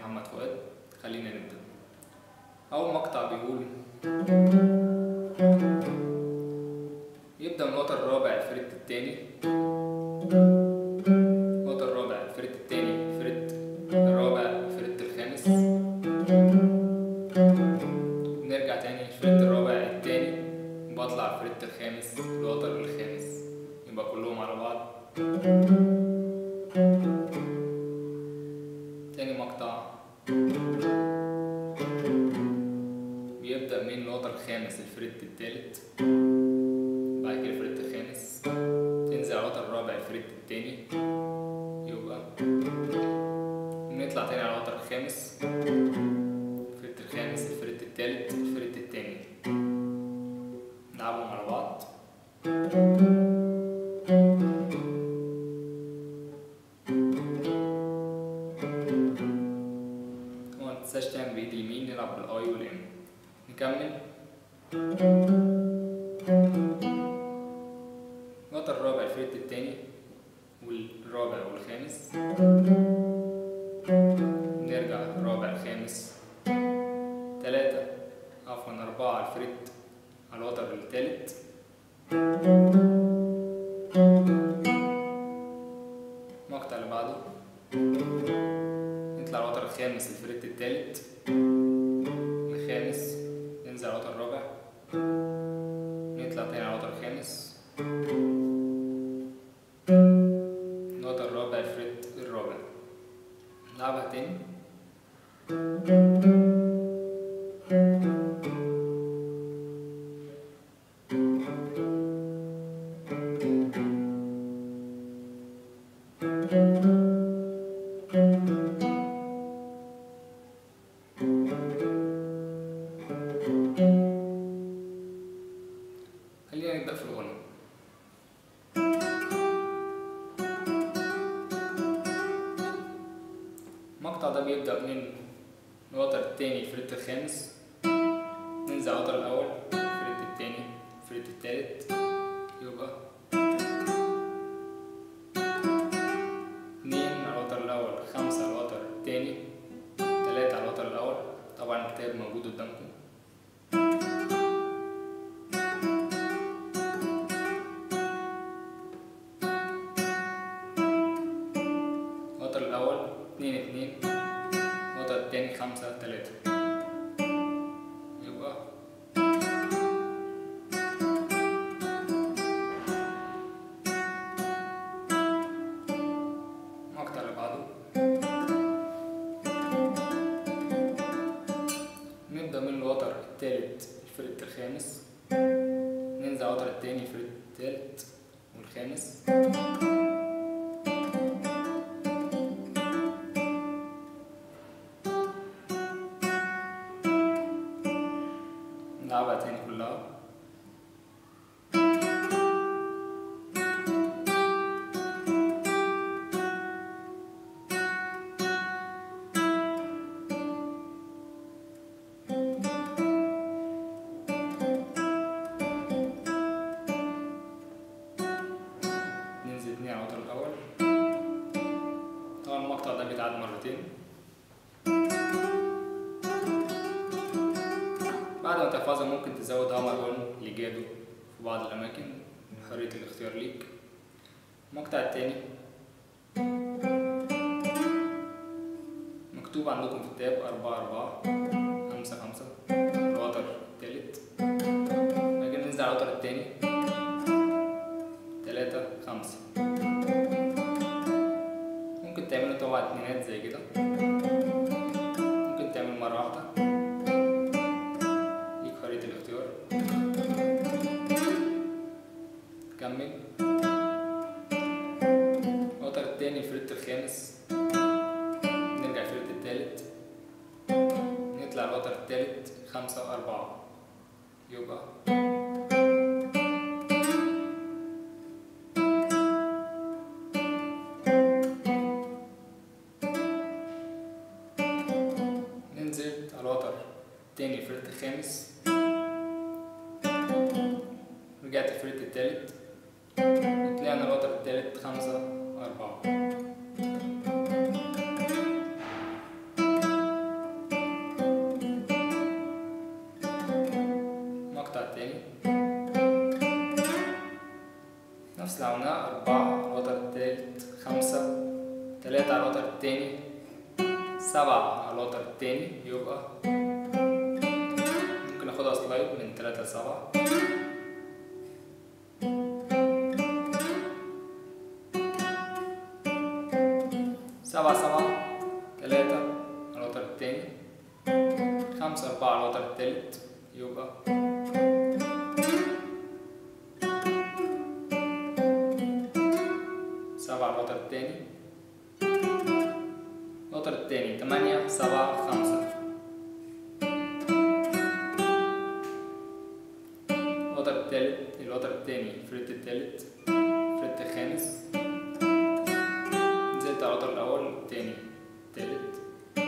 محمد فؤاد خلينا نبدأ أول مقطع بيقول يبدأ من الوتر الرابع الفريت التاني الوتر الرابع الفريت التاني الفريت الرابع الفريت الخامس نرجع تاني الفريت الرابع التاني بطلع الفريت الخامس الوتر الخامس يبقى كلهم على بعض تاني مقطع بيبدأ من الوتر الخامس الفريت التالت بعد كده الفريت الخامس تنزل على الوتر الرابع الفريت التاني يبقى نطلع تاني على الوتر الخامس الفريت الخامس الفريت التالت الفريت التاني نلعبهم على بعض وما تنساش تعمل بايد اليمين نلعب بالاي والام نكمل الوتر الرابع الفريت التاني والرابع والخامس نرجع الرابع الخامس تلاتة عفوا أربعة الفريت على الوتر التالت المقطع اللي بعده نطلع الوتر الخامس الفريت التالت الخامس ننزل على الوتر الرابع نطلع تاني على الوتر الخامس الوتر الرابع الفريت الرابع نلعبها تاني خلينا نبدأ في الغنى المقطع ده بيبدأ من الوتر التاني الفريت الخامس ننزل على الوتر الأول الفريت التاني الفريت التالت يبقى اتنين على الوتر الأول خمسة على الوتر التاني تلاتة على الوتر الأول طبعا الكتاب موجود قدامكم الوتر الأول اتنين اتنين الوتر التاني خمسة تلاتة يبقى المقطع اللي بعده نبدأ من الوتر التالت الفريت الخامس ننزل على الوتر التاني الفريت التالت والخامس نلعبها تاني كلها ننزل اتنين على الوتر الأول طبعا المقطع ده بيتعاد مرتين بعد ما تحفظها ممكن تزود هامر اون لجادو في بعض الأماكن حرية الاختيار ليك المقطع التاني مكتوب عندكم في التاب أربعة أربعة خمسة خمسة الوتر التالت بعد كده ننزل على الوتر التاني تلاتة خمسة ممكن تعملوا طبعا اتنينات زي كده ممكن تعمل مرة واحدة ليك حرية الاختيار كمل الوتر التاني الفريت الخامس نرجع الفريت التالت نطلع الوتر التالت خمسة وأربعة يبقى ننزل على الوتر التاني الفريت الخامس رجعت الفريت التالت طلعنا الوتر التالت خمسة أربعة سبعة على الوتر التاني يبقى ممكن اخدها سلايد من تلاتة لسبعة سبعة سبعة تلاتة على الوتر التاني خمسة أربعة على الوتر التالت يبقى سبعة على الوتر التاني الوتر التاني تمانية سبعة خمسة الوتر التالت الوتر التاني الفريت التالت الفريت الخامس نزلت على الوتر الأول التاني التالت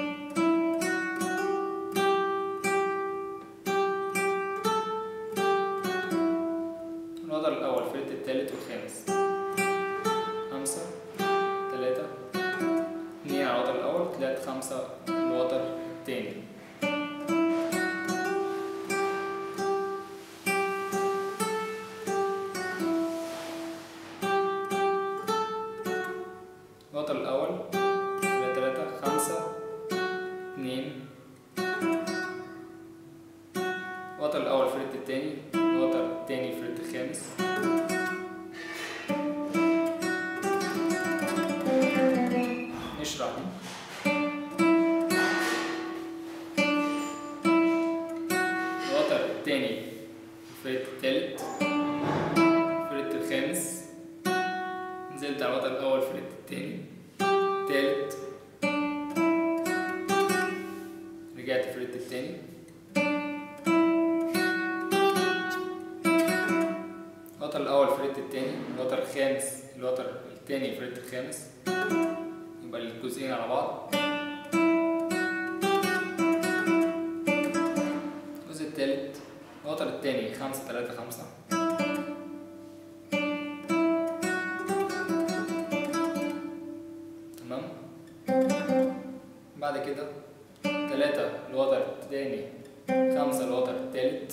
الوتر الأول الفريت التالت والخامس خمسة تلاتة اتنين على الوتر الأول تلات خمسة الوتر التاني الوتر الأول تلاتة تلاتة خمسة اتنين الوتر الأول فريت التاني الوتر التاني فريت الخامس نشرح دي الوتر التاني الفريت التالت الفريت الخامس نزلت على الوتر الأول فريت التاني التالت رجعت فريت التاني الوتر الأول فريت التاني الوتر الخامس الوتر التاني فريت الخامس يبقى الجزئين على بعض الجزء التالت الوتر التاني خمسة تلاتة خمسة تمام بعد كده تلاتة الوتر التاني خمسة الوتر التالت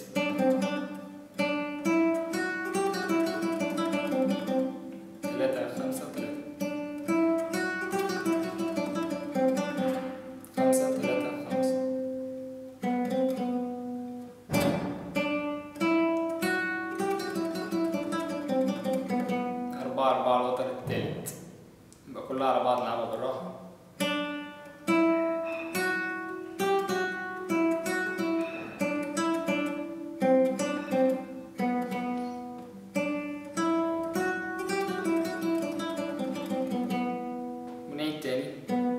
تلاتة خمسة تلاتة خمسة تلاتة خمسة أربعة أربعة الوتر التالت يبقى كلها على بعض نلعبها بالراحة ونعيد تاني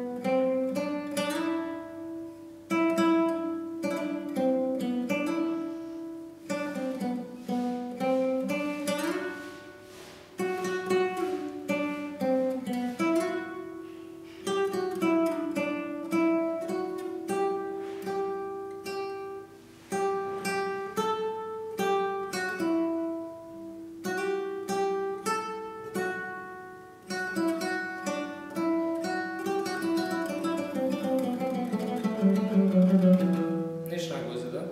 نشرح الجزء ده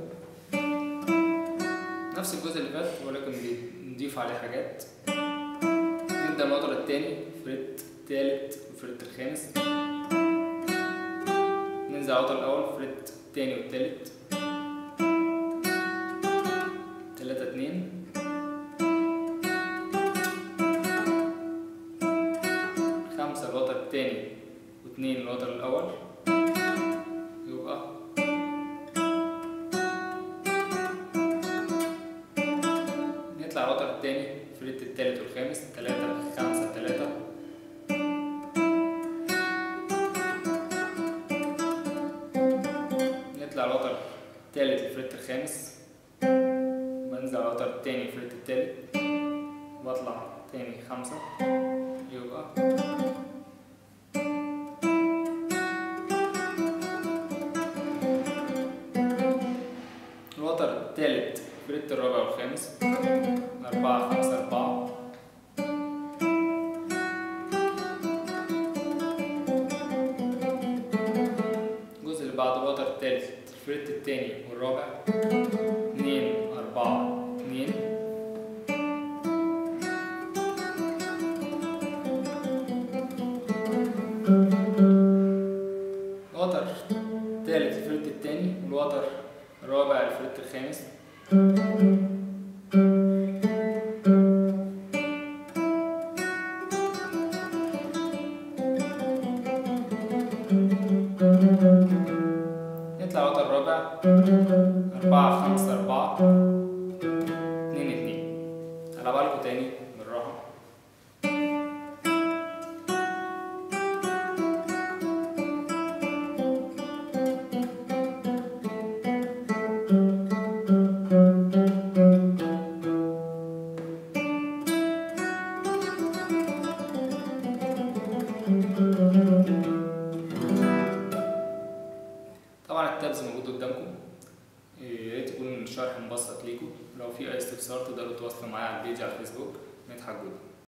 نفس الجزء اللي فات ولكن نضيف عليه حاجات نبدأ الوتر التاني فريت التالت وفريت الخامس ننزل على الوتر الأول فريت التاني والتالت تلاتة اتنين خمسة الوتر التاني واتنين الوتر الأول يبقى نطلع الوتر التاني فريت التالت والخامس تلاتة خمسة تلاتة نطلع الوتر التالت الفريت الخامس بنزل على الوتر التاني الفريت التالت واطلع تاني خمسة يبقى الوتر التالت فريت الرابع والخامس أربعة خمسة أربعة الجزء اللي بعد الوتر التالت الفريت التاني والرابع اتنين أربعة اتنين وتر التالت الفريت التاني والوتر الرابع الفريت الخامس نطلع وتر رابع أربعة خمسة أربعة اتنين اتنين على بالكوا تاني بالراحة طبعا التابز موجود قدامكم إيه، يا ريت يكون الشرح مبسط ليكم لو في اي استفسار تقدروا تتواصلوا معايا على البيج على الفيسبوك مدحت جودة